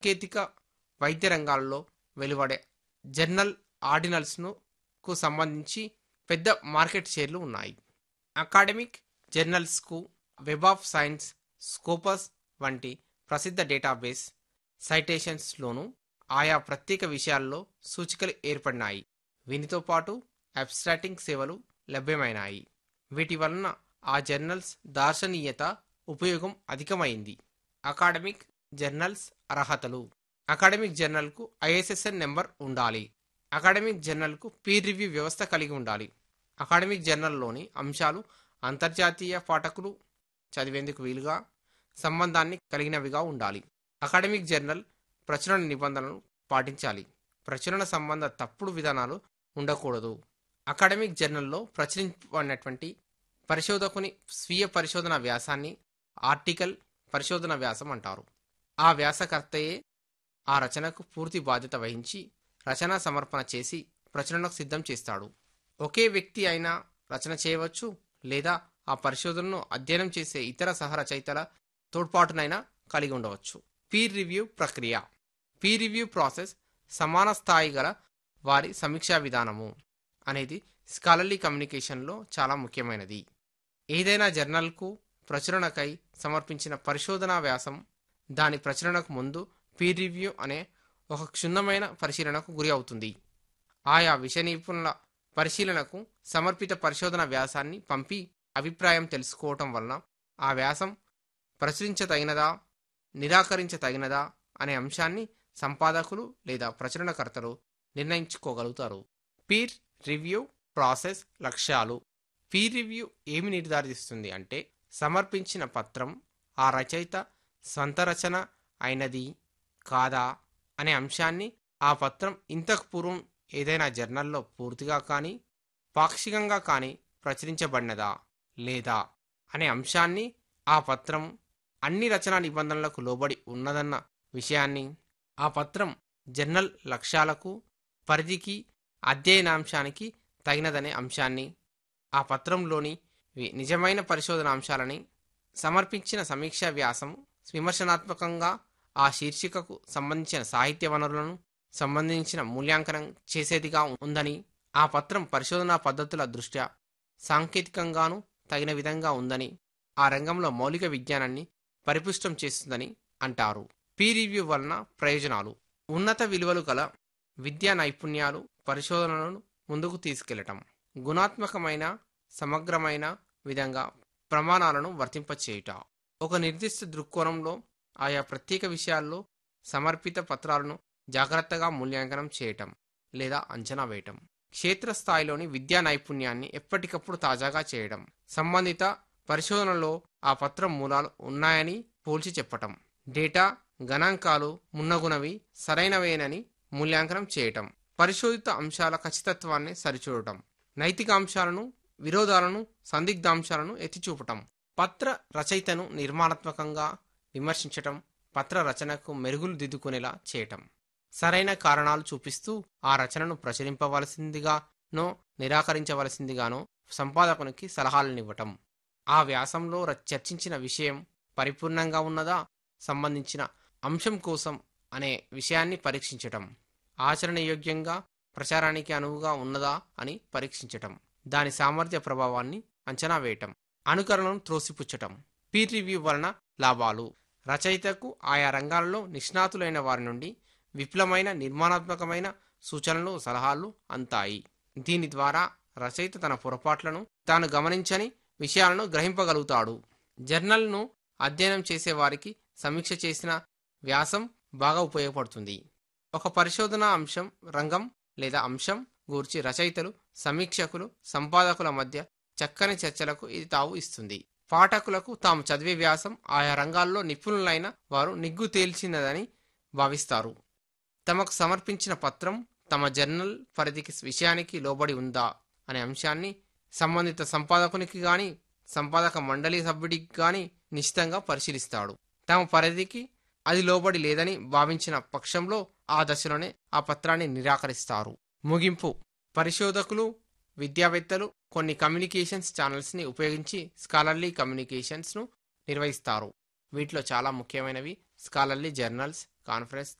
సాంకేతిక వైద్య రంగాల్లో వెలువడే జర్నల్ ఆర్డినల్స్ను కు సంబంధించి పెద్ద మార్కెట్ షేర్లు ఉన్నాయి అకాడమిక్ జర్నల్స్కు వెబ్ ఆఫ్ సైన్స్ స్కోపస్ వంటి ప్రసిద్ధ డేటాబేస్ సైటేషన్స్లోనూ ఆయా ప్రత్యేక విషయాల్లో సూచికలు ఏర్పడినాయి వీనితో పాటు అబ్స్ట్రాక్టింగ్ సేవలు లభ్యమైనాయి వీటి వలన ఆ జర్నల్స్ దార్శనీయత ఉపయోగం అధికమైంది అకాడమిక్ జర్నల్స్ అర్హతలు అకాడమిక్ జర్నల్కు ఐఎస్ఎస్ఎన్ నెంబర్ ఉండాలి అకాడమిక్ జర్నల్కు పీర్ రివ్యూ వ్యవస్థ కలిగి ఉండాలి అకాడమిక్ జర్నల్లోని అంశాలు అంతర్జాతీయ పాఠకులు చదివేందుకు వీలుగా సంబంధాన్ని కలిగినవిగా ఉండాలి అకాడమిక్ జర్నల్ ప్రచురణ నిబంధనలను పాటించాలి ప్రచురణ సంబంధ తప్పుడు విధానాలు ఉండకూడదు అకాడమిక్ జర్నల్లో ప్రచురించబడినటువంటి పరిశోధకుని స్వీయ పరిశోధన వ్యాసాన్ని ఆర్టికల్ పరిశోధన వ్యాసం అంటారు ఆ వ్యాసకర్తయే ఆ రచనకు పూర్తి బాధ్యత వహించి రచనా సమర్పణ చేసి ప్రచురణకు సిద్ధం చేస్తాడు ఒకే వ్యక్తి అయినా రచన చేయవచ్చు లేదా ఆ పరిశోధనను అధ్యయనం చేసే ఇతర సహరచయితల తోడ్పాటునైనా కలిగి ఉండవచ్చు peer review peer review review ప్రాసెస్ సమాన స్థాయి గల వారి సమీక్షా విధానము అనేది స్కాలర్లీ కమ్యూనికేషన్లో చాలా ముఖ్యమైనది ఏదైనా జర్నల్కు ప్రచురణకై సమర్పించిన పరిశోధనా వ్యాసం దాని ప్రచురణకు ముందు పీర్ రివ్యూ అనే ఒక క్షుణ్ణమైన పరిశీలనకు గురి అవుతుంది ఆయా విషయ నిపుణుల పరిశీలనకు సమర్పిత పరిశోధన వ్యాసాన్ని పంపి అభిప్రాయం తెలుసుకోవటం వలన ఆ వ్యాసం ప్రచురించదగినదా నిరాకరించదగినదా అనే అంశాన్ని సంపాదకులు లేదా ప్రచురణకర్తలు నిర్ణయించుకోగలుగుతారు పీర్ రివ్యూ ప్రాసెస్ లక్ష్యాలు పీర్ రివ్యూ ఏమి నిర్ధారిస్తుంది అంటే సమర్పించిన పత్రం ఆ రచయిత సొంత రచన అయినది కాదా అనే అంశాన్ని ఆ పత్రం ఇంతకు పూర్వం ఏదైనా జర్నల్లో పూర్తిగా కానీ పాక్షికంగా కానీ ప్రచురించబడినదా లేదా అనే అంశాన్ని ఆ పత్రం అన్ని రచనా నిబంధనలకు లోబడి ఉన్నదన్న విషయాన్ని ఆ పత్రం జర్నల్ లక్ష్యాలకు పరిధికి అధ్యయనాంశానికి తగినదనే అంశాన్ని ఆ పత్రంలోని వి- నిజమైన పరిశోధన అంశాలని సమర్పించిన సమీక్షా వ్యాసం విమర్శనాత్మకంగా ఆ శీర్షికకు సంబంధించిన సాహిత్య వనరులను సంబంధించిన మూల్యాంకనం చేసేదిగా ఉందని ఆ పత్రం పరిశోధనా పద్ధతుల దృష్ట్యా సాంకేతికంగానూ తగిన విధంగా ఉందని ఆ రంగంలో మౌలిక విజ్ఞానాన్ని పరిపుష్టం చేస్తుందని అంటారు పీ రివ్యూ వలన ప్రయోజనాలు ఉన్నత విలువలు గల విద్యా నైపుణ్యాలు పరిశోధనలను ముందుకు తీసుకెళ్లటం గుణాత్మకమైన సమగ్రమైన విధంగా ప్రమాణాలను వర్తింపచేయుట ఒక నిర్దిష్ట దృక్కోణంలో ఆయా ప్రత్యేక విషయాల్లో సమర్పిత పత్రాలను జాగ్రత్తగా మూల్యాంకనం చేయటం లేదా అంచనా వేయటం క్షేత్రస్థాయిలోని విద్యా నైపుణ్యాన్ని ఎప్పటికప్పుడు తాజాగా చేయడం సంబంధిత పరిశోధనలో ఆ పత్రం మూలాలు ఉన్నాయని పోల్చి చెప్పటం డేటా గణాంకాలు మున్నగునవి సరైనవేనని మూల్యాంకనం చేయటం పరిశోధిత అంశాల ఖచ్చితత్వాన్ని సరిచూడటం నైతిక అంశాలను విరోధాలను సందిగ్ధాంశాలను ఎత్తిచూపటం పత్ర రచయితను నిర్మాణాత్మకంగా విమర్శించటం పత్ర రచనకు మెరుగులు దిద్దుకునేలా చేయటం సరైన కారణాలు చూపిస్తూ ఆ రచనను ప్రచురింపవలసిందిగానో నిరాకరించవలసిందిగానో సంపాదకునికి సలహాలనివ్వటం ఆ వ్యాసంలో ర- చర్చించిన విషయం పరిపూర్ణంగా ఉన్నదా సంబంధించిన అంశం కోసం అనే విషయాన్ని పరీక్షించటం ఆచరణయోగ్యంగా ప్రచారానికి అనువుగా ఉన్నదా అని పరీక్షించటం దాని సామర్థ్య ప్రభావాన్ని అంచనా వేయటం అనుకరణను త్రోసిపుచ్చటం పీర్ రివ్యూ వలన లాభాలు రచయితకు ఆయా రంగాల్లో నిష్ణాతులైన వారి నుండి విపులమైన నిర్మాణాత్మకమైన సూచనలు సలహాలు అంతాయి దీని ద్వారా రచయిత తన పొరపాట్లను తాను గమనించని విషయాలను గ్రహింపగలుగుతాడు జర్నల్ను అధ్యయనం చేసే వారికి సమీక్ష చేసిన వ్యాసం బాగా ఉపయోగపడుతుంది ఒక పరిశోధన అంశం రంగం లేదా అంశం గూర్చి రచయితలు సమీక్షకులు సంపాదకుల మధ్య చక్కని చర్చలకు ఇది తావు ఇస్తుంది పాఠకులకు తాము చదివే వ్యాసం ఆయా రంగాల్లో నిపుణులైన వారు నిగ్గు తేల్చినదని భావిస్తారు తమకు సమర్పించిన పత్రం తమ జర్నల్ పరిధికి విషయానికి లోబడి ఉందా అనే అంశాన్ని సంబంధిత సంపాదకునికి గాని సంపాదక మండలి సభ్యుడికి గాని నిశ్చితంగా పరిశీలిస్తాడు తమ పరిధికి అది లోబడి లేదని భావించిన పక్షంలో ఆ దశలోనే ఆ పత్రాన్ని నిరాకరిస్తారు ముగింపు పరిశోధకులు విద్యావేత్తలు కొన్ని కమ్యూనికేషన్స్ ఛానల్స్ని ఉపయోగించి స్కాలర్లీ కమ్యూనికేషన్స్ను నిర్వహిస్తారు వీటిలో చాలా ముఖ్యమైనవి స్కాలర్లీ జర్నల్స్ కాన్ఫరెన్స్